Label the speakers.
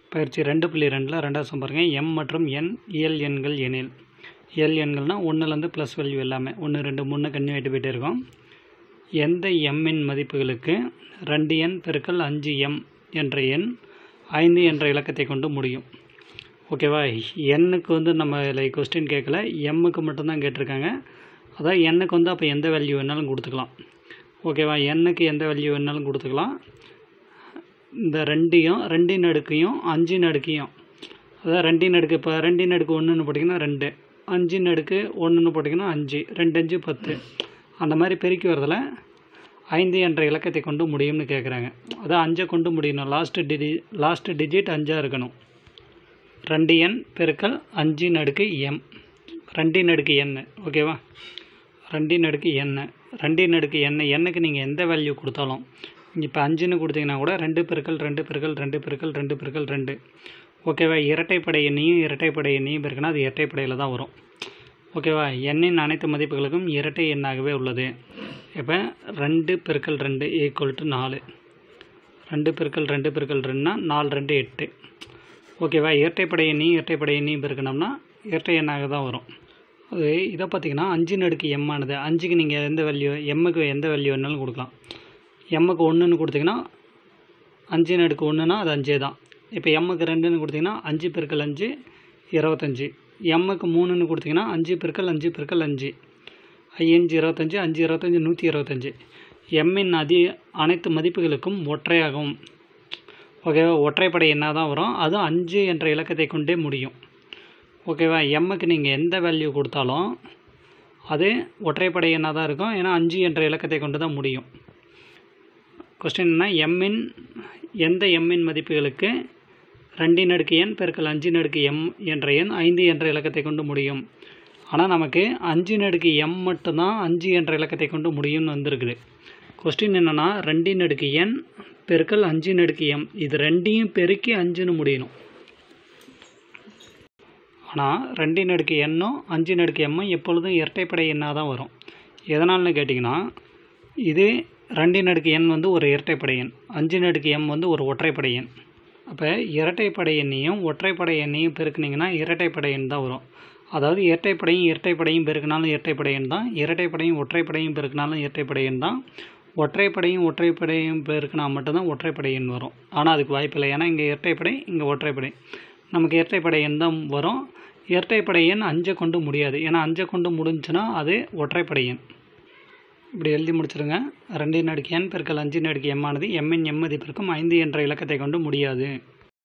Speaker 1: பயிற்சி ரெண்டு புள்ளி ரெண்டில் ரெண்டாவது சம் பாருங்கள் எம் மற்றும் என் இயல் எண்கள் எனில் இயல் எண்கள்னால் ஒன்றுலேருந்து ப்ளஸ் வேல்யூ எல்லாமே ஒன்று ரெண்டு மூணு கன்னியூட்டு போயிட்டே இருக்கும் எந்த எம்மின் மதிப்புகளுக்கு ரெண்டு எண் பெருக்கல் அஞ்சு எம் என்ற எண் ஐந்து என்ற இலக்கத்தை கொண்டு முடியும் ஓகேவா எண்ணுக்கு வந்து நம்ம இதில் கொஸ்டின் கேட்கல எம்முக்கு மட்டும்தான் கேட்டிருக்காங்க அதான் எண்ணுக்கு வந்து அப்போ எந்த வேல்யூ வேணாலும் கொடுத்துக்கலாம் ஓகேவா எண்ணுக்கு எந்த வேல்யூ வேணாலும் கொடுத்துக்கலாம் இந்த ரெண்டையும் ரெண்டின் அடுக்கையும் அஞ்சின் அடுக்கையும் அதாவது ரெண்டின் அடுக்கு இப்போ ரெண்டின் அடுக்கு ஒன்றுன்னு போட்டிங்கன்னா ரெண்டு அஞ்சின் அடுக்கு ஒன்றுன்னு போட்டிங்கன்னா அஞ்சு ரெண்டு அஞ்சு பத்து அந்த மாதிரி பெருக்கி வரதில் ஐந்து என்ற இலக்கத்தை கொண்டு முடியும்னு கேட்குறாங்க அதான் அஞ்சை கொண்டு முடியணும் லாஸ்ட்டு டிஜி லாஸ்ட்டு டிஜிட் அஞ்சாக இருக்கணும் ரெண்டு எண் பெருக்கல் அஞ்சின் அடுக்கு எம் ரெண்டின் அடுக்கு எண் ஓகேவா ரெண்டின் அடுக்கு எண் ரெண்டின் அடுக்கு எண் எண்ணுக்கு நீங்கள் எந்த வேல்யூ கொடுத்தாலும் இப்போ அஞ்சுன்னு கொடுத்தீங்கன்னா கூட ரெண்டு பெருக்கல் ரெண்டு பெருக்கல் ரெண்டு பெருக்கல் ரெண்டு பெருக்கல் ரெண்டு ஓகேவா இரட்டைப்படை எண்ணையும் இரட்டைப்படை எண்ணையும் பெருக்கினா அது இரட்டைப்படையில் தான் வரும் ஓகேவா எண்ணின் அனைத்து மதிப்புகளுக்கும் இரட்டை எண்ணாகவே உள்ளது இப்போ ரெண்டு பெருக்கல் ரெண்டு ஈக்குவல் டு நாலு ரெண்டு பெருக்கல் ரெண்டு பெருக்கல் ரெண்டுனா நாலு ரெண்டு எட்டு ஓகேவா இரட்டைப்படை எண்ணையும் இரட்டைப்படை எண்ணையும் பெருக்கினோம்னா இரட்டை எண்ணாக தான் வரும் அது இதை பார்த்தீங்கன்னா அஞ்சின் அடுக்கு எம்மானது அஞ்சுக்கு நீங்கள் எந்த வேல்யூ எம்முக்கு எந்த வேல்யூ வேணாலும் கொடுக்கலாம் எம்முக்கு ஒன்றுன்னு கொடுத்தீங்கன்னா அஞ்சின் அடுக்கு ஒன்றுனா அது அஞ்சே தான் இப்போ எம்முக்கு ரெண்டுன்னு கொடுத்தீங்கன்னா அஞ்சு பெருக்கல் அஞ்சு இருபத்தஞ்சி எம்முக்கு மூணுன்னு கொடுத்தீங்கன்னா அஞ்சு பெருக்கல் அஞ்சு பெருக்கல் அஞ்சு ஐயஞ்சு இருபத்தஞ்சி அஞ்சு இருபத்தஞ்சி நூற்றி இருபத்தஞ்சி எம்மின் அதி அனைத்து மதிப்புகளுக்கும் ஒற்றையாகும் ஓகேவா ஒற்றைப்படை என்ன தான் வரும் அதுவும் அஞ்சு என்ற இலக்கத்தை கொண்டே முடியும் ஓகேவா எம்முக்கு நீங்கள் எந்த வேல்யூ கொடுத்தாலும் அது ஒற்றைப்படை எண்ணாக தான் இருக்கும் ஏன்னா அஞ்சு என்ற இலக்கத்தை கொண்டு தான் முடியும் கொஸ்டின் என்ன எம்மின் எந்த எம்மின் மதிப்புகளுக்கு ரெண்டின் அடுக்கு எண் பெருக்கல் அஞ்சின் அடுக்கு எம் என்ற எண் ஐந்து என்ற இலக்கத்தை கொண்டு முடியும் ஆனால் நமக்கு அஞ்சின் அடுக்கு எம் மட்டும்தான் அஞ்சு என்ற இலக்கத்தை கொண்டு முடியும்னு வந்திருக்குது கொஸ்டின் என்னென்னா ரெண்டின் அடுக்கு எண் பெருக்கல் அஞ்சின் அடுக்கு எம் இது ரெண்டையும் பெருக்கி அஞ்சுன்னு முடியணும் ஆனால் ரெண்டின் அடுக்கு எண்ணும் அஞ்சின் அடுக்கு எம்மும் எப்பொழுதும் இரட்டைப்படை எண்ணாக தான் வரும் எதனால்னு கேட்டிங்கன்னா இது ரெண்டின் அடுக்கு எண் வந்து ஒரு இரட்டைப்படை எண் அஞ்சின் அடுக்கு எம் வந்து ஒரு ஒற்றைப்படை எண் அப்போ இரட்டைப்படை எண்ணையும் ஒற்றைப்படை எண்ணையும் பெருக்குனிங்கன்னா இரட்டைப்படை எண் தான் வரும் அதாவது இரட்டைப்படையும் இரட்டைப்படையும் பெருக்கினாலும் இரட்டைப்படை எண் தான் இரட்டைப்படையும் ஒற்றைப்படையும் பெருக்கினாலும் இரட்டைப்படை எண் தான் ஒற்றைப்படையும் ஒற்றைப்படையும் பெருக்கினா மட்டும்தான் ஒற்றைப்படை எண் வரும் ஆனால் அதுக்கு வாய்ப்பில்லை ஏன்னா இங்கே இரட்டைப்படை இங்கே ஒற்றைப்படை நமக்கு இரட்டைப்படை எண் தான் வரும் இரட்டைப்படை எண் அஞ்சை கொண்டு முடியாது ஏன்னா அஞ்சை கொண்டு முடிஞ்சுன்னா அது ஒற்றைப்படை எண் இப்படி எழுதி முடிச்சிருங்க ரெண்டின் அடுக்கு எண் பெருக்கல் அஞ்சின் அடுக்கு எம்மானது எம்மின் எம் மதிப்பிற்கும் ஐந்து என்ற இலக்கத்தை கொண்டு முடியாது